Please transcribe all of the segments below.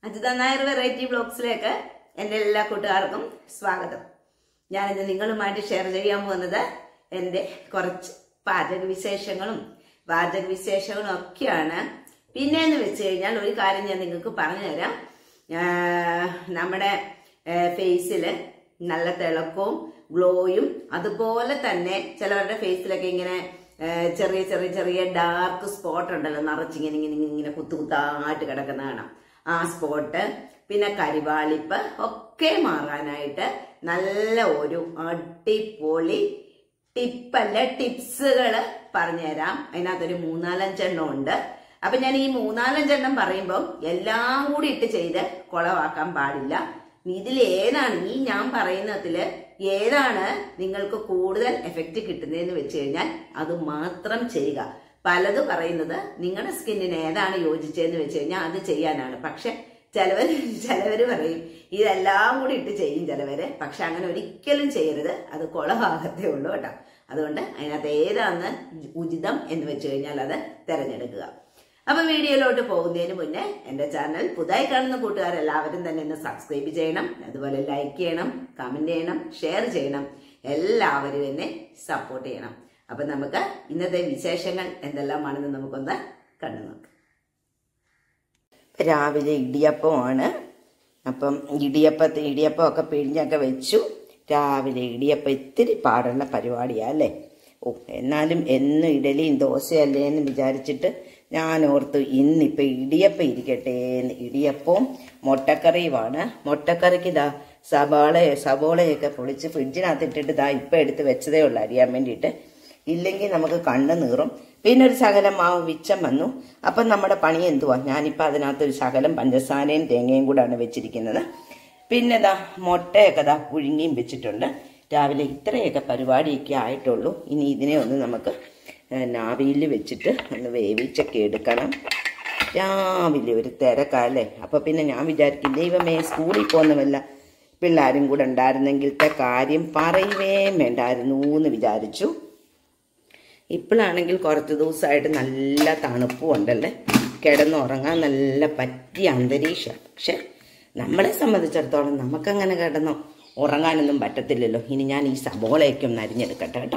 Ajitha Nair variety ബ്ലോഗ്സിലേക്ക് എൻ്റെ എല്ലാ കൂട്ടുകാർക്കും സ്വാഗതം ഞാനിത് നിങ്ങളുമായിട്ട് ഷെയർ ചെയ്യാൻ പോകുന്നത് എൻ്റെ കുറച്ച് പാചക വിശേഷങ്ങളും പാചക വിശേഷങ്ങളും ഒക്കെയാണ് പിന്നെ എന്ന് വെച്ച് കഴിഞ്ഞാൽ ഒരു കാര്യം ഞാൻ നിങ്ങൾക്ക് പറഞ്ഞു തരാം ആ, നമ്മുടെ ഫേസിൽ നല്ല തിളക്കവും ഗ്ലോയും അതുപോലെ തന്നെ ചിലവരുടെ ഫേസിലൊക്കെ ഇങ്ങനെ ആ, ചെറിയ ചെറിയ ചെറിയ ഡാർക്ക് സ്പോട്ട് ഉണ്ടല്ലോ നിറച്ചിങ്ങനെ ഇങ്ങനെ ഇങ്ങനെ ഇങ്ങനെ കുത്തു കുത്തായിട്ട് കിടക്കുന്ന കാണാം ആ സ്പോട്ട് പിന്നെ കരിവാളിപ്പ് ഒക്കെ മാറാനായിട്ട് നല്ല ഒരു അടിപൊളി ടിപ്പല്ല ടിപ്സുകൾ പറഞ്ഞുതരാം അതിനകത്തൊരു മൂന്നാലഞ്ചെണ്ണം ഉണ്ട് അപ്പൊ ഞാൻ ഈ മൂന്നാലഞ്ചെണ്ണം പറയുമ്പോൾ എല്ലാം കൂടി ഇട്ട് ചെയ്ത് കുളവാക്കാൻ പാടില്ല ഇതിൽ ഏതാണ് ഈ ഞാൻ പറയുന്നതില് ഏതാണ് നിങ്ങൾക്ക് കൂടുതൽ എഫക്റ്റ് കിട്ടുന്നതെന്ന് വെച്ച് കഴിഞ്ഞാൽ അത് മാത്രം ചെയ്യുക പലത് പറയുന്നത് നിങ്ങളുടെ സ്കിന്നിന് ഏതാണ് യോജിച്ചതെന്ന് വെച്ച് കഴിഞ്ഞാൽ അത് ചെയ്യാനാണ് പക്ഷെ ചിലവര് ചിലവര് പറയും ഇതെല്ലാം കൂടി ഇട്ട് ചെയ്യും ചിലവര് പക്ഷെ അങ്ങനെ ഒരിക്കലും ചെയ്യരുത് അത് കുളഭാഗത്തേ ഉള്ളൂ കേട്ടോ അതുകൊണ്ട് അതിനകത്ത് ഏതാന്ന് ഉചിതം എന്ന് വെച്ച് കഴിഞ്ഞാൽ അത് തിരഞ്ഞെടുക്കുക അപ്പൊ വീഡിയോയിലോട്ട് പോകുന്നതിന് മുന്നേ എന്റെ ചാനൽ പുതുതായി കാണുന്ന കൂട്ടുകാരെല്ലാവരും തന്നെ ഒന്ന് സബ്സ്ക്രൈബ് ചെയ്യണം അതുപോലെ ലൈക്ക് ചെയ്യണം കമന്റ് ചെയ്യണം ഷെയർ ചെയ്യണം എല്ലാവരും എന്നെ സപ്പോർട്ട് ചെയ്യണം അപ്പൊ നമുക്ക് ഇന്നത്തെ വിശേഷങ്ങൾ എന്തെല്ലാമാണെന്ന് നമുക്കൊന്ന് കണ്ടു നോക്കാം രാവിലെ ഇടിയപ്പമാണ് അപ്പം ഇടിയപ്പത്തെ ഇടിയപ്പമൊക്കെ പിഴിഞ്ഞൊക്കെ വെച്ചു രാവിലെ ഇടിയപ്പം ഇത്തിരി പാടുള്ള പരിപാടിയാ അല്ലേ ഓ എന്നാലും എന്നും ഇഡലിയും ദോശയല്ലേ എന്ന് വിചാരിച്ചിട്ട് ഞാൻ ഓർത്തു ഇന്നിപ്പോൾ ഇടിയപ്പം ഇരിക്കട്ടെ എന്ന് ഇടിയപ്പവും മുട്ടക്കറിയുമാണ് മുട്ടക്കറിക്ക് ഇതാ സവാള സവോളയൊക്കെ പൊളിച്ച് ഫ്രിഡ്ജിനകത്ത് ഇട്ടിട്ട് ഇതാ ഇപ്പം എടുത്ത് വെച്ചതേ ഉള്ളൂ അരിയാൻ വേണ്ടിയിട്ട് ഇല്ലെങ്കിൽ നമുക്ക് കണ്ണ് നീറും പിന്നെ ഒരു ശകലം മാവ് വിച്ചം വന്നു അപ്പം നമ്മുടെ പണി എന്തുവാ ഞാനിപ്പോൾ അതിനകത്ത് ഒരു ശകലം പഞ്ചസാരയും തേങ്ങയും കൂടാണ് വെച്ചിരിക്കുന്നത് പിന്നെ ഇതാ മുട്ടയൊക്കെ ഇതാ പുഴുങ്ങിയും വെച്ചിട്ടുണ്ട് രാവിലെ ഇത്രയൊക്കെ പരിപാടിയൊക്കെ ആയിട്ടുള്ളൂ ഇനി ഇതിനെ ഒന്ന് നമുക്ക് നാവിയിൽ വെച്ചിട്ട് ഒന്ന് വേവിച്ചൊക്കെ എടുക്കണം രാവിലെ ഒരു തിരക്കല്ലേ അപ്പോൾ പിന്നെ ഞാൻ വിചാരിക്കും ദൈവമേ സ്കൂളിൽ പോകുന്ന വല്ല പിള്ളേരും കൂടെ ഉണ്ടായിരുന്നെങ്കിലത്തെ കാര്യം പറയുവേ വേണ്ടായിരുന്നു എന്ന് വിചാരിച്ചു ഇപ്പോഴാണെങ്കിൽ കുറച്ച് ദിവസമായിട്ട് നല്ല തണുപ്പും ഉണ്ടല്ലേ കിടന്നുറങ്ങാൻ നല്ല പറ്റിയ അന്തരീക്ഷം പക്ഷെ നമ്മളെ സംബന്ധിച്ചിടത്തോളം നമുക്കങ്ങനെ കിടന്ന് ഉറങ്ങാനൊന്നും പറ്റത്തില്ലല്ലോ ഇനി ഞാൻ ഈ സബോളയൊക്കെ ഒന്ന് അരിഞ്ഞെടുക്കട്ടെ കേട്ടോ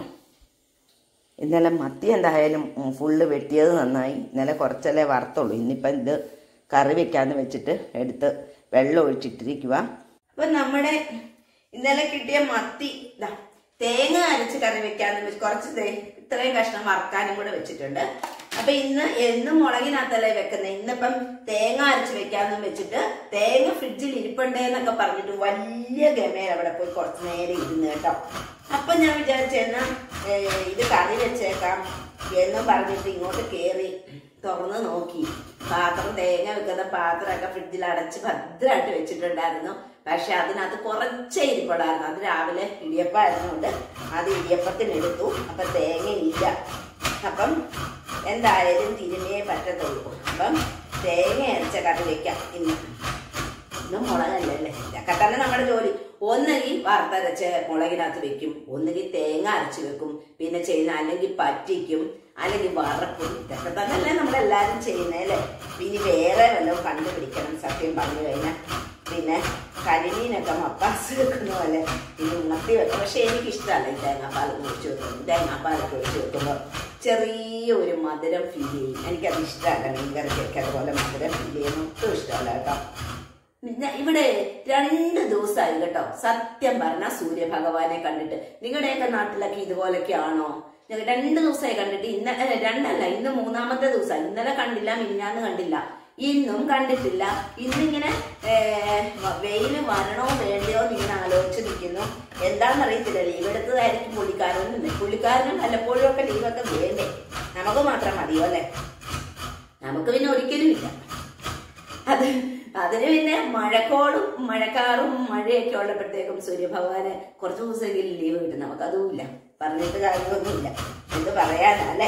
ഇന്നലെ മത്തി എന്തായാലും ഉം, ഫുള്ള് വെട്ടിയത് നന്നായി ഇന്നലെ കുറച്ചല്ലേ വറുത്തുള്ളൂ ഇന്നിപ്പം ഇത് കറി വെക്കാന്ന് വെച്ചിട്ട് എടുത്ത് വെള്ളം ഒഴിച്ചിട്ടിരിക്കുക അപ്പൊ നമ്മുടെ ഇന്നലെ കിട്ടിയ മത്തി ദാ തേങ്ങ അരച്ച് കറി വെക്കാന്ന് വെച്ച് കുറച്ച് തേ- ഇത്രയും കഷ്ണം വറക്കാനും കൂടെ വെച്ചിട്ടുണ്ട് അപ്പൊ ഇന്ന് എന്നും മുളകിനകത്തല്ലേ വെക്കുന്നത് ഇന്നിപ്പം തേങ്ങ അരച്ച് വെക്കാന്നും വെച്ചിട്ട് തേങ്ങ ഫ്രിഡ്ജിൽ ഇരിപ്പുണ്ടേന്നൊക്കെ പറഞ്ഞിട്ട് വലിയ ഗമയിൽ അവിടെ പോയി കുറച്ച് നേരം ഇരുന്ന് കേട്ടോ അപ്പൊ ഞാൻ വിചാരിച്ചെന്നാ ഇത് കറി വെച്ചേക്കാം എന്നും പറഞ്ഞിട്ട് ഇങ്ങോട്ട് കേറി തുറന്ന് നോക്കി പാത്രം തേങ്ങ വെക്കുന്ന പാത്രമൊക്കെ ഫ്രിഡ്ജിൽ അടച്ച് ഭദ്രമായിട്ട് വെച്ചിട്ടുണ്ടായിരുന്നു പക്ഷെ അതിനകത്ത് കുറച്ചേ ഇരിപ്പടായിരുന്നു അത് രാവിലെ ഇടിയപ്പമായിരുന്നുകൊണ്ട് അത് ഇടിയപ്പത്തിന് എടുത്തു അപ്പൊ തേങ്ങ ഇല്ല അപ്പം എന്തായാലും തിരുമേ പറ്റത്തുള്ളൂ അപ്പം തേങ്ങ അരച്ച കറി വെക്കാം ഇന്ന് ഇന്ന് മുളകല്ലല്ലേ ഇതൊക്കെ തന്നെ നമ്മുടെ ജോലി ഒന്നുകിൽ വറുത്തരച്ച് മുളകിനകത്ത് വെക്കും ഒന്നുകിൽ തേങ്ങ അരച്ച് വെക്കും പിന്നെ ചെയ്യുന്ന അല്ലെങ്കിൽ പറ്റിക്കും അല്ലെങ്കിൽ വറക്കും ഇതൊക്കെ തന്നെയല്ലേ നമ്മളെല്ലാരും ചെയ്യുന്നത് അല്ലേ ഇനി വേറെ വല്ലതും കണ്ടുപിടിക്കണം സത്യം പറഞ്ഞു കഴിഞ്ഞാൽ പിന്നെ കരിമീനൊക്കെ മപ്പാസ് വെക്കുന്ന പോലെ ഇനി ഉണത്തി വെക്കും പക്ഷെ എനിക്ക് ഇഷ്ടമല്ല ഈ തേങ്ങാപ്പാൽ ഒഴിച്ച് വെക്കും തേങ്ങാപ്പാലൊക്കെ ഒഴിച്ച് വെക്കുമ്പോൾ ചെറിയ ഒരു മധുരം ഫീൽ ചെയ്യും എനിക്കത് ഇഷ്ടമല്ല മീൻകറിക്കൊക്കെ അതുപോലെ മധുരം ഫീൽ ചെയ്യുന്ന ഒട്ടും ഇഷ്ടമല്ല കേട്ടോ പിന്നെ ഇവിടെ രണ്ട് ദിവസമായി കേട്ടോ സത്യം പറഞ്ഞ സൂര്യഭഗവാനെ കണ്ടിട്ട് നിങ്ങളുടെയൊക്കെ നാട്ടിലൊക്കെ ഇതുപോലൊക്കെ ആണോ ഞങ്ങൾ രണ്ട് ദിവസമായി കണ്ടിട്ട് ഇന്നലെ രണ്ടല്ല ഇന്ന് മൂന്നാമത്തെ ദിവസം ഇന്നലെ കണ്ടില്ല മിന്നാന്ന് കണ്ടില്ല ഇന്നും കണ്ടിട്ടില്ല ഇന്നിങ്ങനെ വെയിൽ വരണോ വേണ്ടയോ എന്ന് ഇങ്ങനെ ആലോചിച്ച് നിൽക്കുന്നു എന്താണെന്നറിയത്തില്ല ലീവ് എടുത്തതായിരിക്കും പുള്ളിക്കാരനും പുള്ളിക്കാരനും വല്ലപ്പോഴും ഒക്കെ ലീവൊക്കെ വേണ്ടേ നമുക്ക് മാത്രം മതിയോ അല്ലേ നമുക്ക് പിന്നെ ഒരിക്കലും ഇല്ല അത് അതിന് പിന്നെ മഴക്കോളും മഴക്കാറും മഴയൊക്കെ ഉള്ളപ്പോഴത്തേക്കും സൂര്യഭഗവാന് കുറച്ച് ദിവസമെങ്കിലും ലീവ് കിട്ടും നമുക്കതുമില്ല പറഞ്ഞിട്ട് കാര്യമൊന്നുമില്ല എന്ത് പറയാനാ അല്ലേ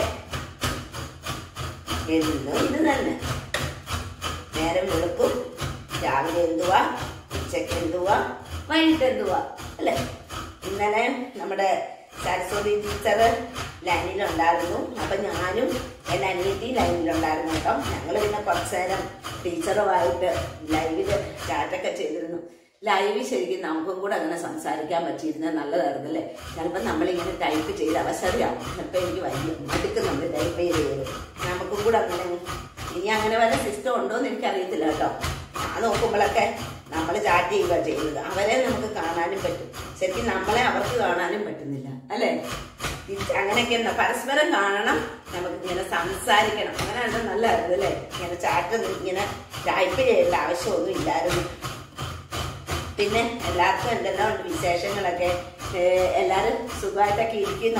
എന്നും ഇത് തന്നെ നേരം വെളുക്കും രാവിലെ എന്തുവാ ഉച്ചയ്ക്ക് എന്തുവാ വൈകിട്ട് എന്തുവാ അല്ലേ ഇന്നലെ നമ്മുടെ സരസ്വതി ടീച്ചർ ലൈനിലുണ്ടായിരുന്നു അപ്പൊ ഞാനും എൻ്റെ അനിയത്തി ലൈനിലുണ്ടായിരുന്നു കേട്ടോ ഞങ്ങൾ പിന്നെ കുറച്ചു നേരം ടീച്ചറുമായിട്ട് ലൈവില് ചാറ്റൊക്കെ ചെയ്തിരുന്നു ലൈവ് ശരിക്കും നമുക്കും കൂടെ അങ്ങനെ സംസാരിക്കാൻ പറ്റിയിരുന്നത് നല്ലതായിരുന്നു അല്ലേ ചിലപ്പോൾ നമ്മളിങ്ങനെ ടൈപ്പ് ചെയ്ത് അവസരമാവും ചിലപ്പോൾ എനിക്ക് വലിയ മടുക്കുന്നുണ്ട് ടൈപ്പ് ചെയ്ത് ചെയ്ത് നമുക്കും കൂടെ അങ്ങനെ ഇനി അങ്ങനെ വല്ല സിസ്റ്റം ഉണ്ടോ എന്ന് എനിക്കറിയത്തില്ല കേട്ടോ ഞാൻ നോക്കുമ്പോഴൊക്കെ നമ്മൾ ചാറ്റ് ചെയ്യുക ചെയ്യുന്നത് അവരെ നമുക്ക് കാണാനും പറ്റും ശരിക്കും നമ്മളെ അവർക്ക് കാണാനും പറ്റുന്നില്ല അല്ലേ തിരിച്ച് അങ്ങനെയൊക്കെ എന്താ പരസ്പരം കാണണം നമുക്ക് ഇങ്ങനെ സംസാരിക്കണം അങ്ങനെയാണ് നല്ലതായിരുന്നു അല്ലേ ഇങ്ങനെ ചാറ്റ് ഇങ്ങനെ ടൈപ്പ് ചെയ്യേണ്ട ആവശ്യമൊന്നും ഇല്ലായിരുന്നു പിന്നെ എല്ലാവർക്കും എന്തെല്ലാം ഉണ്ട് വിശേഷങ്ങളൊക്കെ ഏഹ് എല്ലാരും സുഖമായിട്ടൊക്കെ ഇരിക്കുന്നോ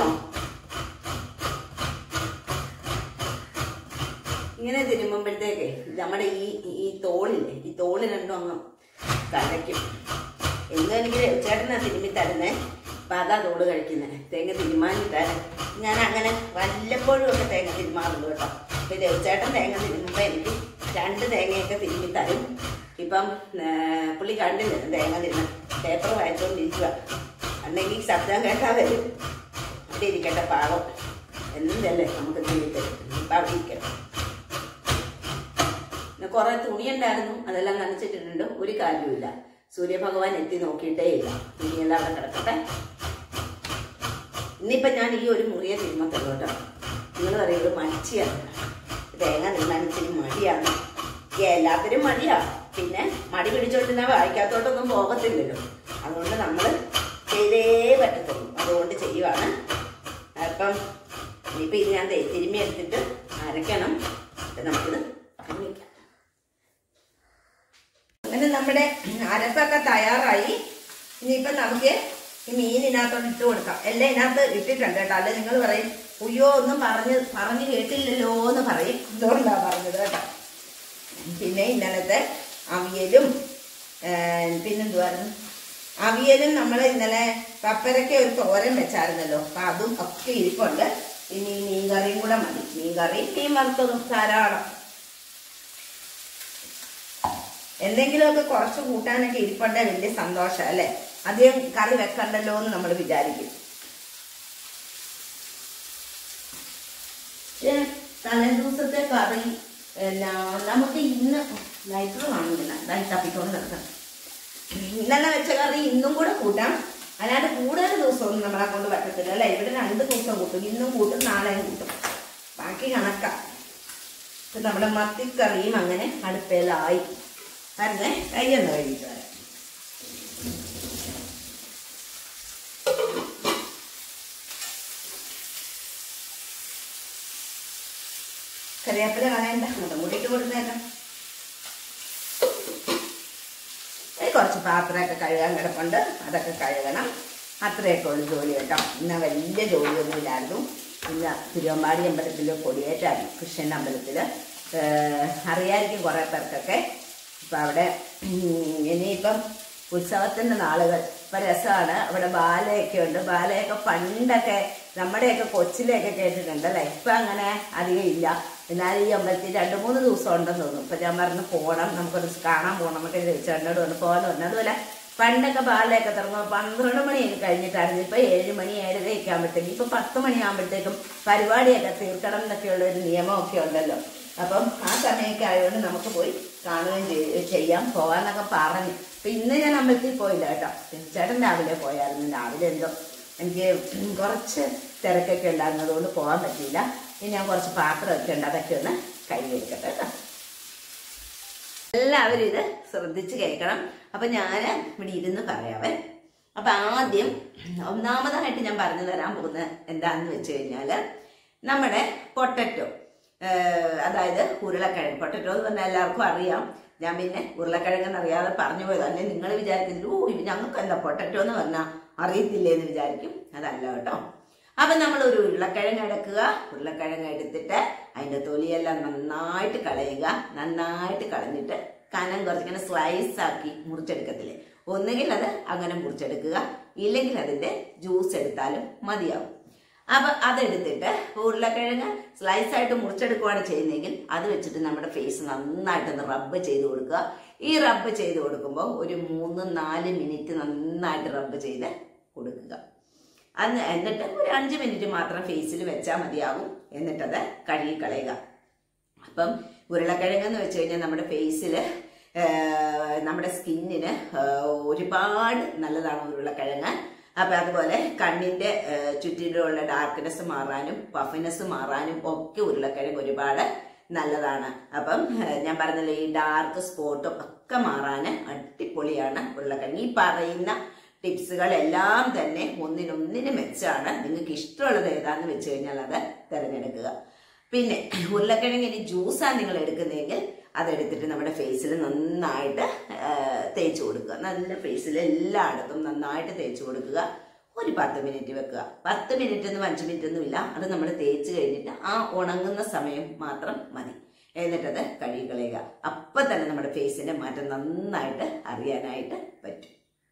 ഇങ്ങനെ തിരുമ്പുമ്പോഴത്തേക്ക് നമ്മുടെ ഈ ഈ തോളില്ലേ ഈ തോള് രണ്ടും അങ്ങ് കലയ്ക്കും എന്നും എനിക്ക് ചേട്ടനാ തിരുമ്പി തരുന്നേ അപ്പൊ അതാ തോള് കഴിക്കുന്നത് തേങ്ങ തിരുമാനിട്ടാൽ ഞാൻ അങ്ങനെ വല്ലപ്പോഴും ഒക്കെ തേങ്ങ തിരുമാറുള്ളൂ കേട്ടോ അപ്പൊ ദേവച്ചേട്ടൻ തേങ്ങ തിരുമ്പുമ്പോ എനിക്ക് രണ്ട് തേങ്ങയൊക്കെ തിരുമ്പി തരും ഇപ്പം ആ, പുള്ളി കണ്ടില്ല തേങ്ങ തിരുമ്മ പേപ്പർ വായിച്ചുകൊണ്ടിരിക്കുക അല്ലെങ്കിൽ ശബ്ദം കേട്ടാ വരും അവിടെ ഇരിക്കട്ടെ പാവം എന്തല്ലേ നമുക്ക് തിരുമ്പി തരും ഇപ്പം അവിടെ ഇരിക്കട്ടെ പിന്നെ കുറെ തുണിയുണ്ടായിരുന്നു അതെല്ലാം നനച്ചിട്ടിട്ടുണ്ട് ഒരു കാര്യവുമില്ല സൂര്യഭഗവാൻ എത്തി നോക്കിയിട്ടേ ഇല്ല തുണിയെല്ലാം അവിടെ കിടക്കട്ടെ ഇന്നിപ്പം ഞാൻ ഈ ഒരു മുറിയെ തിരുമത്തുള്ളൂ കേട്ടോ നിങ്ങൾ പറയുന്നത് മടിച്ചിയാണ് തേങ്ങ തിരുമാനിച്ചിരി മടിയാണ് ഈ എല്ലാത്തിനും മടിയാ പിന്നെ മടി പിടിച്ചോണ്ടിരുന്ന വായിക്കാത്തോട്ടൊന്നും പോകത്തില്ലല്ലോ അതുകൊണ്ട് നമ്മൾ ചെയ്തേ പറ്റത്തുള്ളൂ അതുകൊണ്ട് ചെയ്യുവാണ് അപ്പം ഇനിയിപ്പോൾ ഇത് ഞാൻ ദേ തിരുമ്മി എടുത്തിട്ട് അരയ്ക്കണം എന്നിട്ട് നമുക്കിത് കഞ്ഞിക്കാം അങ്ങനെ നമ്മുടെ അരപ്പൊക്കെ തയ്യാറായി ഇനിയിപ്പം നമുക്ക് ഈ മീൻ ഇതിനകത്തോട്ട് ഇട്ട് കൊടുക്കാം എല്ലാം ഇതിനകത്ത് ഇട്ടിട്ടുണ്ട് കേട്ടോ അല്ലെ നിങ്ങൾ പറയും ഉയ്യോ ഒന്നും പറഞ്ഞ് പറഞ്ഞ് കേട്ടില്ലല്ലോ എന്ന് പറയും ഇതുകൊണ്ടാ പറഞ്ഞത് കേട്ടോ പിന്നെ ഇന്നലത്തെ അവിയലും ആ, പിന്നെന്തുവായിരുന്നു അവിയലും നമ്മൾ ഇന്നലെ പപ്പരയ്ക്ക് ഒരു തോരൻ വെച്ചായിരുന്നല്ലോ അപ്പൊ അതും ഒക്കെ ഇരിപ്പുണ്ട് ഇനി മീൻ കറിയും കൂടെ മതി മീൻ കറിയും മീൻ വറുത്തതും ധാരാളം എന്തെങ്കിലുമൊക്കെ കുറച്ച് കൂട്ടാനൊക്കെ ഇരിപ്പുണ്ടേ വലിയ സന്തോഷം അല്ലേ അധികം കറി വെക്കണ്ടല്ലോ എന്ന് നമ്മൾ വിചാരിക്കും പക്ഷേ തലേ ദിവസത്തെ കറി എന്നാ നമുക്ക് ഇന്ന് ലൈറ്റർ കാണുന്നില്ല ലൈറ്റ് തപ്പിക്കൊണ്ട് കിടക്കാം ഇന്നലെ വെച്ച കറി ഇന്നും കൂടെ കൂട്ടാം അല്ലാണ്ട് കൂടുതൽ ദിവസമൊന്നും നമ്മളെ കൊണ്ട് പറ്റത്തില്ല അല്ലേ ഇവിടെ രണ്ട് ദിവസം കൂട്ടും ഇന്നും കൂട്ടും നാളെയും കൂട്ടും ബാക്കി കണക്കാ ഇപ്പൊ നമ്മുടെ മത്തിക്കറിയും അങ്ങനെ അടുപ്പയിലായി വരുന്നേ കൈയൊന്ന് കഴിച്ചു വരാം കറിവേപ്പില കളയണ്ട മുതം കൂടിയിട്ട് കൊടുത്തേക്കാം ഏ, കുറച്ച് പാത്രമൊക്കെ കഴുകാൻ കിടപ്പുണ്ട് അതൊക്കെ കഴുകണം അത്രയൊക്കെ ഉള്ളു ജോലി കേട്ടോ ഇന്ന് വലിയ ജോലിയൊന്നും ഇല്ലായിരുന്നു ഇന്ന് തിരുവമ്പാടി അമ്പലത്തിൽ കൊടിയേറ്റായിരുന്നു കൃഷ്ണൻ അമ്പലത്തിൽ അറിയായിരിക്കും കുറേ പേർക്കൊക്കെ ഇപ്പം അവിടെ ഉം, ഇനിയിപ്പം ഉത്സവത്തിൻ്റെ നാളുകൾ ഇപ്പം രസമാണ് അവിടെ ബാലയൊക്കെ ഉണ്ട് ബാലയൊക്കെ പണ്ടൊക്കെ നമ്മുടെയൊക്കെ കൊച്ചിലെയൊക്കെ കേട്ടിട്ടുണ്ട് അല്ലേ ഇപ്പം അങ്ങനെ അധികം ഇല്ല എന്നാൽ ഈ അമ്പലത്തിൽ രണ്ട് മൂന്ന് ദിവസം ഉണ്ടെന്ന് തോന്നുന്നു ഇപ്പം ഞാൻ പറഞ്ഞു പോകണം നമുക്കൊന്ന് കാണാൻ പോകണം എന്നൊക്കെ ചോദിച്ചോട് വന്ന് പോകാൻ പറഞ്ഞു അതുപോലെ പണ്ടൊക്കെ ബാലയൊക്കെ തുടങ്ങുമ്പോൾ പന്ത്രണ്ട് മണിയൊക്കെ കഴിഞ്ഞിട്ടായിരുന്നു ഇപ്പം ഏഴ് മണി ഏഴരയൊക്കെ ആകുമ്പോഴത്തേക്കും ഇപ്പം പത്ത് മണിയാകുമ്പോഴത്തേക്കും പരിപാടിയൊക്കെ തീർക്കണം എന്നൊക്കെയുള്ള ഒരു നിയമമൊക്കെ ഉണ്ടല്ലോ അപ്പം ആ സമയമൊക്കെ ആയതുകൊണ്ട് നമുക്ക് പോയി കാണുകയും ചെയ്യ- ചെയ്യാം പോകാന്നൊക്കെ പറഞ്ഞു അപ്പം ഇന്ന് ഞാൻ അമ്പലത്തിൽ പോയില്ല കേട്ടോ ചേട്ടൻ രാവിലെ പോയായിരുന്നു രാവിലെ എന്തോ എനിക്ക് കുറച്ച് തിരക്കൊക്കെ ഉണ്ടായിരുന്നു അതുകൊണ്ട് പോകാൻ പറ്റിയില്ല ഇനി ഞാൻ കുറച്ച് പാത്രമൊക്കെ ഉണ്ട് അതൊക്കെ ഒന്ന് കഴുകിയെടുക്കട്ടെ കേട്ടോ എല്ലാവരും ഇത് ശ്രദ്ധിച്ച് കേൾക്കണം അപ്പൊ ഞാൻ ഇവിടെ ഇരുന്ന് പറയാവേ അപ്പൊ ആദ്യം ഒന്നാമതായിട്ട് ഞാൻ പറഞ്ഞു തരാൻ പോകുന്നത് എന്താണെന്ന് വെച്ച് കഴിഞ്ഞാല് നമ്മുടെ പൊട്ടറ്റോ അതായത് ഉരുളക്കിഴങ്ങ് പൊട്ടറ്റോ എന്ന് പറഞ്ഞാൽ എല്ലാവർക്കും അറിയാം ഞാൻ പിന്നെ ഉരുളക്കിഴങ്ങെന്ന് അറിയാതെ പറഞ്ഞു പോയത് അല്ലെ നിങ്ങൾ വിചാരിക്കുന്നത് ഓ ഇത് ഞങ്ങൾക്ക് എന്താ പൊട്ടറ്റോ എന്ന് പറഞ്ഞാൽ അറിയത്തില്ലേ എന്ന് വിചാരിക്കും അതല്ല കേട്ടോ അപ്പൊ നമ്മൾ ഒരു ഉരുളക്കിഴങ്ങ് എടുക്കുക ഉരുളക്കിഴങ്ങ് എടുത്തിട്ട് അതിന്റെ തൊലിയെല്ലാം നന്നായിട്ട് കളയുക നന്നായിട്ട് കളഞ്ഞിട്ട് കനം കുറച്ച് ഇങ്ങനെ സ്ലൈസ് ആക്കി മുറിച്ചെടുക്കത്തില്ലേ ഒന്നുകിൽ അത് അങ്ങനെ മുറിച്ചെടുക്കുക ഇല്ലെങ്കിൽ അതിന്റെ ജ്യൂസ് എടുത്താലും മതിയാവും അപ്പൊ അതെടുത്തിട്ട് ഉരുളക്കിഴങ്ങ് സ്ലൈസ് ആയിട്ട് മുറിച്ചെടുക്കുകയാണ് ചെയ്യുന്നതെങ്കിൽ അത് വെച്ചിട്ട് നമ്മുടെ ഫേസ് നന്നായിട്ടൊന്ന് റബ്ബ് ചെയ്ത് കൊടുക്കുക ഈ റബ്ബ് ചെയ്ത് കൊടുക്കുമ്പോൾ ഒരു മൂന്ന് നാല് മിനിറ്റ് നന്നായിട്ട് റബ്ബ് ചെയ്ത് കൊടുക്കുക അന്ന് എന്നിട്ട് ഒരു അഞ്ച് മിനിറ്റ് മാത്രം ഫേസിൽ വെച്ചാൽ മതിയാകും എന്നിട്ടത് കഴുകി കളയുക അപ്പം ഉരുളക്കിഴങ്ങ് എന്ന് വെച്ച് കഴിഞ്ഞാൽ നമ്മുടെ ഫേസിൽ നമ്മുടെ സ്കിന്നിന് ഒരുപാട് നല്ലതാണ് ഉരുളക്കിഴങ്ങ് അപ്പം അതുപോലെ കണ്ണിന്റെ ഏഹ്, ചുറ്റിലുള്ള ഡാർക്ക്നെസ് മാറാനും പഫിനെസ് മാറാനും ഒക്കെ ഉരുളക്കിഴങ്ങ് ഒരുപാട് നല്ലതാണ് അപ്പം ഏഹ്, ഞാൻ പറഞ്ഞല്ലോ ഈ ഡാർക്ക് സ്പോട്ടും ഒക്കെ മാറാന് അടിപൊളിയാണ് ഉരുളക്കിഴങ്ങ് ഈ പറയുന്ന ടിപ്സുകളെല്ലാം തന്നെ ഒന്നിനൊന്നിന് മെച്ചാണ് നിങ്ങൾക്ക് ഇഷ്ടമുള്ളത് ഏതാന്ന് വെച്ച് കഴിഞ്ഞാൽ അത് തിരഞ്ഞെടുക്കുക പിന്നെ ഉരുളക്കിഴങ്ങിന് ജ്യൂസാണ് നിങ്ങൾ എടുക്കുന്നതെങ്കിൽ അതെടുത്തിട്ട് നമ്മുടെ ഫേസിൽ നന്നായിട്ട് ആ, തേച്ച് കൊടുക്കുക നല്ല ഫേസിൽ എല്ലായിടത്തും നന്നായിട്ട് തേച്ച് കൊടുക്കുക ഒരു പത്ത് മിനിറ്റ് വെക്കുക പത്ത് മിനിറ്റ് ഒന്നും അഞ്ച് മിനിറ്റ് ഒന്നും ഇല്ല അത് നമ്മൾ തേച്ച് കഴിഞ്ഞിട്ട് ആ ഉണങ്ങുന്ന സമയം മാത്രം മതി എന്നിട്ടത് കഴുകി കളയുക അപ്പം തന്നെ നമ്മുടെ ഫേസിന്റെ മാറ്റം നന്നായിട്ട് അറിയാനായിട്ട് പറ്റും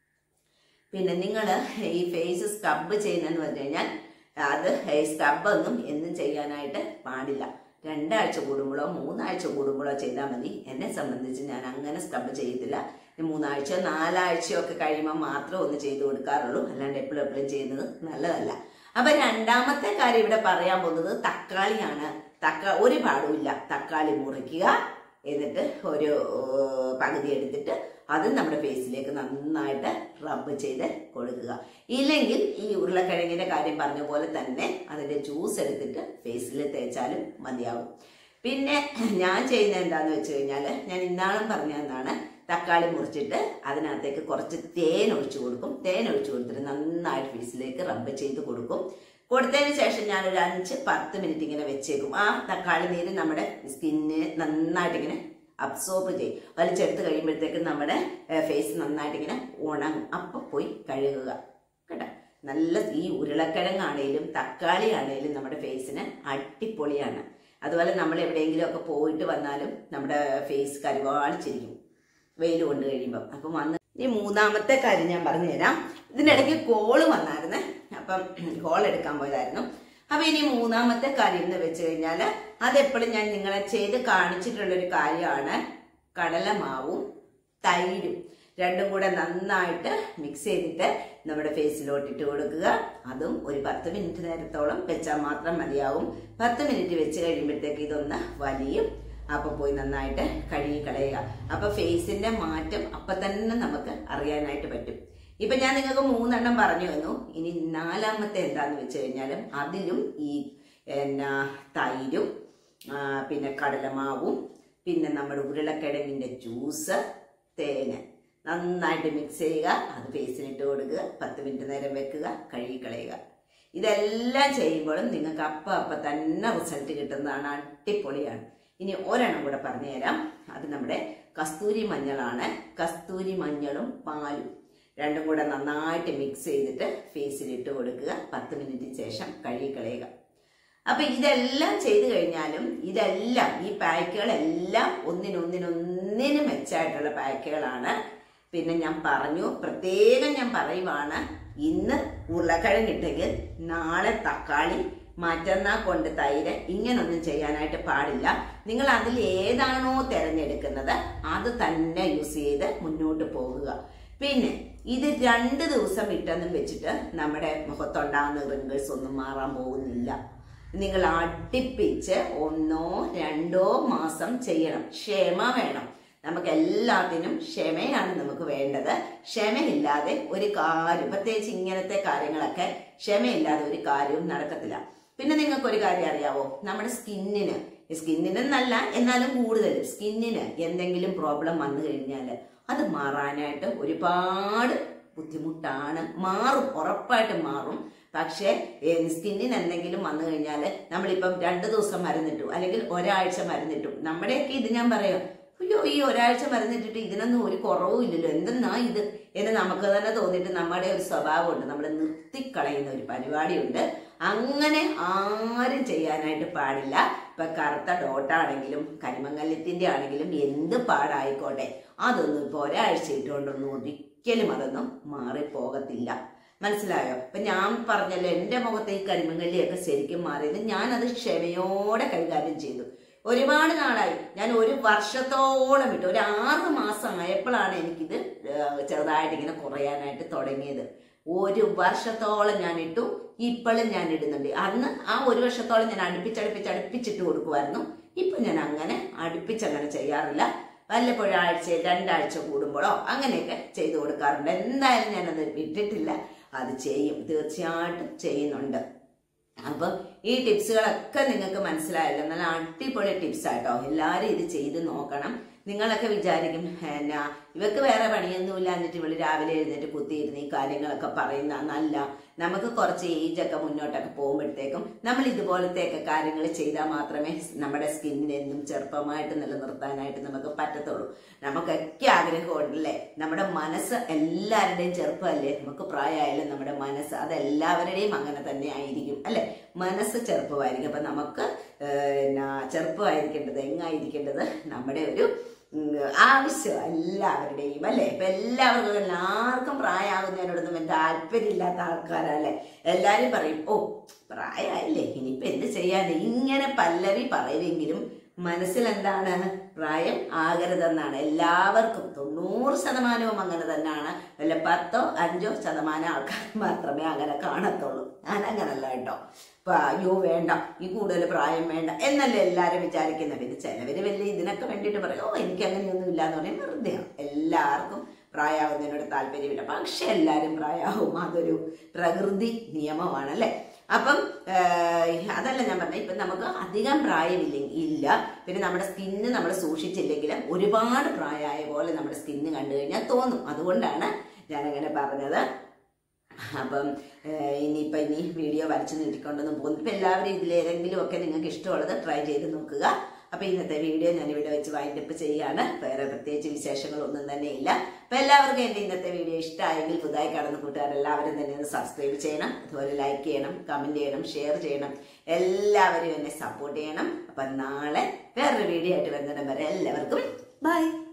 പിന്നെ നിങ്ങൾ ഈ ഫേസ് സ്ക്രബ് ചെയ്യുന്നതെന്ന് പറഞ്ഞു കഴിഞ്ഞാൽ അത് സ്ക്രബ് ഒന്നും എന്നും ചെയ്യാനായിട്ട് പാടില്ല രണ്ടാഴ്ച കൂടുമ്പോഴോ മൂന്നാഴ്ച കൂടുമ്പോഴോ ചെയ്താൽ മതി എന്നെ സംബന്ധിച്ച് ഞാൻ അങ്ങനെ സ്ക്രബ് ചെയ്യത്തില്ല ഇനി മൂന്നാഴ്ചയോ നാലാഴ്ചയോ ഒക്കെ കഴിയുമ്പോൾ മാത്രമേ ഒന്ന് ചെയ്തു കൊടുക്കാറുള്ളൂ അല്ലാണ്ട് എപ്പോഴും എപ്പോഴും ചെയ്യുന്നത് നല്ലതല്ല അപ്പൊ രണ്ടാമത്തെ കാര്യം ഇവിടെ പറയാൻ പോകുന്നത് തക്കാളിയാണ് തക്കാ ഒരു പാടുമില്ല തക്കാളി മുറിക്കുക എന്നിട്ട് ഒരു ഏർ, പകുതി എടുത്തിട്ട് അത് നമ്മുടെ ഫേസിലേക്ക് നന്നായിട്ട് റബ്ബ് ചെയ്ത് കൊടുക്കുക ഇല്ലെങ്കിൽ ഈ ഉരുളക്കിഴങ്ങിന്റെ കാര്യം പറഞ്ഞ പോലെ തന്നെ അതിന്റെ ജ്യൂസ് എടുത്തിട്ട് ഫേസിൽ തേച്ചാലും മതിയാവും പിന്നെ ഞാൻ ചെയ്യുന്നത് എന്താന്ന് വെച്ച് കഴിഞ്ഞാൽ ഞാൻ ഇന്നാളും പറഞ്ഞതാണ് തക്കാളി മുറിച്ചിട്ട് അതിനകത്തേക്ക് കുറച്ച് തേൻ ഒഴിച്ചു കൊടുക്കും തേൻ ഒഴിച്ചു കൊടുത്തിട്ട് നന്നായിട്ട് ഫേസിലേക്ക് റബ്ബ് ചെയ്ത് കൊടുക്കും കൊടുത്തതിന് ശേഷം ഞാൻ ഒരു അഞ്ച് പത്ത് മിനിറ്റ് ഇങ്ങനെ വെച്ചേക്കും ആ തക്കാളി നീര് നമ്മുടെ സ്കിന്നിന് നന്നായിട്ട് ഇങ്ങനെ അബ്സോർബ് ചെയ്യും വലിച്ചെടുത്ത് കഴിയുമ്പോഴത്തേക്കും നമ്മുടെ ഫേസ് നന്നായിട്ട് ഇങ്ങനെ ഉണങ്ങും അപ്പം പോയി കഴുകുക കേട്ടോ നല്ല ഈ ഉരുളക്കിഴങ്ങാണേലും തക്കാളി ആണേലും നമ്മുടെ ഫേസിന് അടിപൊളിയാണ് അതുപോലെ നമ്മൾ എവിടെയെങ്കിലും ഒക്കെ പോയിട്ട് വന്നാലും നമ്മുടെ ഫേസ് കരുവാളിച്ചിരിക്കും വെയിൽ കൊണ്ട് കഴിയുമ്പം അപ്പം വന്ന് ഈ മൂന്നാമത്തെ കാര്യം ഞാൻ പറഞ്ഞു തരാം ഇതിനിടയ്ക്ക് കോള് വന്നായിരുന്നേ അപ്പം കോൾ എടുക്കാൻ പോയതായിരുന്നു അപ്പൊ ഇനി മൂന്നാമത്തെ കാര്യം എന്ന് വെച്ച് കഴിഞ്ഞാൽ അതെപ്പോഴും ഞാൻ നിങ്ങളെ ചെയ്ത് കാണിച്ചിട്ടുള്ള ഒരു കാര്യമാണ് കടലമാവും തൈരും രണ്ടും കൂടെ നന്നായിട്ട് മിക്സ് ചെയ്തിട്ട് നമ്മുടെ ഫേസിലോട്ട് ഇട്ട് കൊടുക്കുക അതും ഒരു പത്ത് മിനിറ്റ് നേരത്തോളം വെച്ചാൽ മാത്രം മതിയാവും പത്ത് മിനിറ്റ് വെച്ച് കഴിയുമ്പോഴത്തേക്ക് ഇതൊന്ന് വലിയും അപ്പൊ പോയി നന്നായിട്ട് കഴുകി കളയുക അപ്പൊ ഫേസിന്റെ മാറ്റം അപ്പൊ തന്നെ നമുക്ക് അറിയാനായിട്ട് പറ്റും ഇപ്പൊ ഞാൻ നിങ്ങൾക്ക് മൂന്നെണ്ണം പറഞ്ഞു തന്നു ഇനി നാലാമത്തെ എന്താന്ന് വെച്ച് കഴിഞ്ഞാലും അതിലും ഈ എന്നാ തൈരും ആ, പിന്നെ കടലമാവും പിന്നെ നമ്മുടെ ഉരുളക്കിഴങ്ങിന്റെ ജ്യൂസ് തേന് നന്നായിട്ട് മിക്സ് ചെയ്യുക അത് ഫേസിലിട്ട് കൊടുക്കുക പത്ത് മിനിറ്റ് നേരം വെക്കുക കഴുകി കളയുക ഇതെല്ലാം ചെയ്യുമ്പോഴും നിങ്ങൾക്ക് അപ്പം അപ്പം തന്നെ റിസൾട്ട് കിട്ടുന്നതാണ് അടിപൊളിയാണ് ഇനി ഒരെണ്ണം കൂടെ പറഞ്ഞു തരാം അത് നമ്മുടെ കസ്തൂരി മഞ്ഞളാണ് കസ്തൂരി മഞ്ഞളും പാലും രണ്ടും കൂടെ നന്നായിട്ട് മിക്സ് ചെയ്തിട്ട് ഫേസിൽ ഇട്ട് കൊടുക്കുക പത്ത് മിനിറ്റിന് ശേഷം കഴുകി കളയുക അപ്പൊ ഇതെല്ലാം ചെയ്തു കഴിഞ്ഞാലും ഇതെല്ലാം ഈ പാക്കുകളെല്ലാം ഒന്നിനൊന്നിനൊന്നിന് മെച്ചായിട്ടുള്ള പാക്കുകളാണ് പിന്നെ ഞാൻ പറഞ്ഞു പ്രത്യേകം ഞാൻ പറയുവാണ് ഇന്ന് ഉരുളക്കിഴങ്ങിട്ടെങ്കിൽ നാളെ തക്കാളി മറ്റന്നാ കൊണ്ട് തൈര് ഇങ്ങനൊന്നും ചെയ്യാനായിട്ട് പാടില്ല നിങ്ങൾ അതിൽ ഏതാണോ തിരഞ്ഞെടുക്കുന്നത് അത് തന്നെ യൂസ് ചെയ്ത് മുന്നോട്ട് പോകുക പിന്നെ ഇത് രണ്ട് ദിവസം ഇട്ടെന്നും വെച്ചിട്ട് നമ്മുടെ മുഖത്തുണ്ടാകുന്ന റിങ്കിൾസ് ഒന്നും മാറാൻ പോകുന്നില്ല നിങ്ങൾ അടുപ്പിച്ച് ഒന്നോ രണ്ടോ മാസം ചെയ്യണം ക്ഷമ വേണം നമുക്ക് എല്ലാത്തിനും ക്ഷമയാണ് നമുക്ക് വേണ്ടത് ക്ഷമയില്ലാതെ ഒരു കാര്യം പ്രത്യേകിച്ച് ഇങ്ങനത്തെ കാര്യങ്ങളൊക്കെ ക്ഷമയില്ലാതെ ഒരു കാര്യവും നടക്കത്തില്ല പിന്നെ നിങ്ങൾക്ക് ഒരു കാര്യം അറിയാവോ നമ്മുടെ സ്കിന്നിന് സ്കിന്നിനെന്നല്ല എന്നാലും കൂടുതൽ സ്കിന്നിന് എന്തെങ്കിലും പ്രോബ്ലം വന്നു കഴിഞ്ഞാൽ അത് മാറാനായിട്ട് ഒരുപാട് ബുദ്ധിമുട്ടാണ് മാറും ഉറപ്പായിട്ടും മാറും പക്ഷേ സ്കിന്നിന് എന്തെങ്കിലും വന്നു കഴിഞ്ഞാൽ നമ്മളിപ്പം രണ്ട് ദിവസം മരുന്നിട്ടു അല്ലെങ്കിൽ ഒരാഴ്ച മരുന്നിട്ടു നമ്മുടെയൊക്കെ ഇത് ഞാൻ പറയാം അയ്യോ ഈ ഒരാഴ്ച മരുന്നിട്ടിട്ട് ഇതിനൊന്നും ഒരു കുറവും ഇല്ലല്ലോ എന്തെന്നാ ഇത് എന്ന് നമുക്ക് തന്നെ തോന്നിയിട്ട് നമ്മുടെ ഒരു സ്വഭാവമുണ്ട് നമ്മൾ നിർത്തിക്കളയുന്ന ഒരു പരിപാടിയുണ്ട് അങ്ങനെ ആരും ചെയ്യാനായിട്ട് പാടില്ല ഇപ്പൊ കറുത്ത ഡോട്ടാണെങ്കിലും കരിമങ്ങല്യത്തിന്റെ ആണെങ്കിലും എന്ത് പാടായിക്കോട്ടെ അതൊന്നും ഇപ്പൊ ഒരാഴ്ച ഇട്ടുകൊണ്ടൊന്നും ഒരിക്കലും അതൊന്നും മാറിപ്പോകത്തില്ല മനസ്സിലായോ അപ്പൊ ഞാൻ പറഞ്ഞല്ലോ എന്റെ മുഖത്തെ ഈ കരിമങ്ങല്ലിയൊക്കെ ശരിക്കും മാറിയത് ഞാനത് ക്ഷമയോടെ കൈകാര്യം ചെയ്തു ഒരുപാട് നാളായി ഞാൻ ഒരു വർഷത്തോളം ഇട്ടു ഒരു ആറ് മാസം ആയപ്പോഴാണ് എനിക്കിത് ഏഹ്, ചെറുതായിട്ട് ഇങ്ങനെ കുറയാനായിട്ട് തുടങ്ങിയത് ഒരു വർഷത്തോളം ഞാൻ ഇട്ടു ഇപ്പോഴും ഞാൻ ഇടുന്നുണ്ട് അന്ന് ആ ഒരു വർഷത്തോളം ഞാൻ അടുപ്പിച്ചടുപ്പിച്ച് അടുപ്പിച്ചിട്ട് കൊടുക്കുമായിരുന്നു ഇപ്പൊ ഞാൻ അങ്ങനെ അടുപ്പിച്ചങ്ങനെ ചെയ്യാറില്ല വല്ലപ്പോഴും ആഴ്ച രണ്ടാഴ്ച കൂടുമ്പോഴോ അങ്ങനെയൊക്കെ ചെയ്തു കൊടുക്കാറുണ്ട് എന്തായാലും ഞാനത് വിട്ടിട്ടില്ല അത് ചെയ്യും തീർച്ചയായിട്ടും ചെയ്യുന്നുണ്ട് അപ്പം ഈ ടിപ്സുകളൊക്കെ നിങ്ങൾക്ക് മനസ്സിലായല്ലോ നല്ല അടിപൊളി ടിപ്സ് ആട്ടോ എല്ലാവരും ഇത് ചെയ്ത് നോക്കണം നിങ്ങളൊക്കെ വിചാരിക്കും എന്നാ ഇവക്ക് വേറെ പണിയൊന്നുമില്ല എന്നിട്ട് ഇവള് രാവിലെ എഴുന്നേറ്റ് കുത്തിയിരുന്ന് ഈ കാര്യങ്ങളൊക്കെ പറയുന്ന നല്ല നമുക്ക് കുറച്ച് ഏജ് ഒക്കെ മുന്നോട്ടൊക്കെ പോകുമ്പോഴത്തേക്കും നമ്മൾ ഇതുപോലത്തെയൊക്കെ കാര്യങ്ങൾ ചെയ്താൽ മാത്രമേ നമ്മുടെ സ്കിന്നിനെ എന്നും ചെറുപ്പമായിട്ട് നിലനിർത്താനായിട്ട് നമുക്ക് പറ്റത്തുള്ളൂ നമുക്കൊക്കെ ആഗ്രഹമുണ്ടല്ലേ നമ്മുടെ മനസ്സ് എല്ലാവരുടെയും ചെറുപ്പമല്ലേ നമുക്ക് പ്രായമായാലും നമ്മുടെ മനസ്സ് അത് എല്ലാവരുടെയും അങ്ങനെ തന്നെ ആയിരിക്കും അല്ലെ മനസ്സ് ചെറുപ്പമായിരിക്കും അപ്പൊ നമുക്ക് ഏഹ്, എന്നാ ചെറുപ്പമായിരിക്കേണ്ടത് എങ്ങായിരിക്കേണ്ടത് നമ്മുടെ ഒരു ഉം, ആവശ്യം എല്ലാവരുടെയും അല്ലെ ഇപ്പൊ എല്ലാവർക്കും എല്ലാവർക്കും പ്രായമാകുന്നതിനോടൊന്നും താല്പര്യമില്ലാത്ത ആൾക്കാരല്ലേ എല്ലാരും പറയും ഓ പ്രായമായില്ലേ ഇനിയിപ്പൊ എന്ത് ചെയ്യാൻ ഇങ്ങനെ പല്ലവി പറയുമെങ്കിലും മനസ്സിൽ എന്താണ് പ്രായം ആകരുതെന്നാണ് എല്ലാവർക്കും തൊണ്ണൂറ് ശതമാനവും അങ്ങനെ തന്നെയാണ് വല്ല പത്തോ അഞ്ചോ ശതമാനം ആൾക്കാർ മാത്രമേ അങ്ങനെ കാണത്തുള്ളൂ ഞാൻ അങ്ങനല്ല കേട്ടോ ഇപ്പൊ അയ്യോ വേണ്ട ഈ കൂടുതൽ പ്രായം വേണ്ട എന്നല്ലേ എല്ലാരും വിചാരിക്കുന്നത് പിന്നെ ചിലവര് വലിയ ഇതിനൊക്കെ വേണ്ടിയിട്ട് പറയും ഓ എനിക്ക് അങ്ങനെയൊന്നും ഇല്ല എന്ന് പറയും വെറുതെയാണ് എല്ലാവർക്കും പ്രായമാവുന്നതിനോട് താല്പര്യമില്ല പക്ഷെ എല്ലാവരും പ്രായമാവും അതൊരു പ്രകൃതി നിയമമാണ് അല്ലേ അപ്പം ഏഹ്, അതല്ല ഞാൻ പറഞ്ഞത് ഇപ്പം നമുക്ക് അധികം പ്രായമില്ലെങ്കിൽ ഇല്ല പിന്നെ നമ്മുടെ സ്കിന്ന് നമ്മൾ സൂക്ഷിച്ചില്ലെങ്കിൽ ഒരുപാട് പ്രായമായ പോലെ നമ്മുടെ സ്കിന്ന് കണ്ടു കഴിഞ്ഞാൽ തോന്നും അതുകൊണ്ടാണ് ഞാനങ്ങനെ പറഞ്ഞത് അപ്പം ഏഹ്, ഇനിയിപ്പം ഇനി വീഡിയോ വരച്ച് നീട്ടിക്കൊണ്ടൊന്നും പോകുന്നു ഇപ്പം എല്ലാവരും ഇതിലേതെങ്കിലും ഒക്കെ നിങ്ങൾക്ക് ഇഷ്ടമുള്ളത് ട്രൈ ചെയ്ത് നോക്കുക അപ്പൊ ഇന്നത്തെ വീഡിയോ ഞാൻ ഇവിടെ വെച്ച് വൈൻഡപ്പ് ചെയ്യാണ് വേറെ പ്രത്യേകിച്ച് വിശേഷങ്ങളൊന്നും തന്നെ ഇല്ല അപ്പൊ എല്ലാവർക്കും എന്റെ ഇന്നത്തെ വീഡിയോ ഇഷ്ടമായെങ്കിൽ പുതുതായി കാണുന്ന കൂട്ടുകാരെല്ലാവരും തന്നെ ഒന്ന് സബ്സ്ക്രൈബ് ചെയ്യണം അതുപോലെ ലൈക്ക് ചെയ്യണം കമന്റ് ചെയ്യണം ഷെയർ ചെയ്യണം എല്ലാവരും എന്നെ സപ്പോർട്ട് ചെയ്യണം അപ്പൊ നാളെ വേറൊരു വീഡിയോ ആയിട്ട് വരുന്നിടം വരെ എല്ലാവർക്കും ബൈ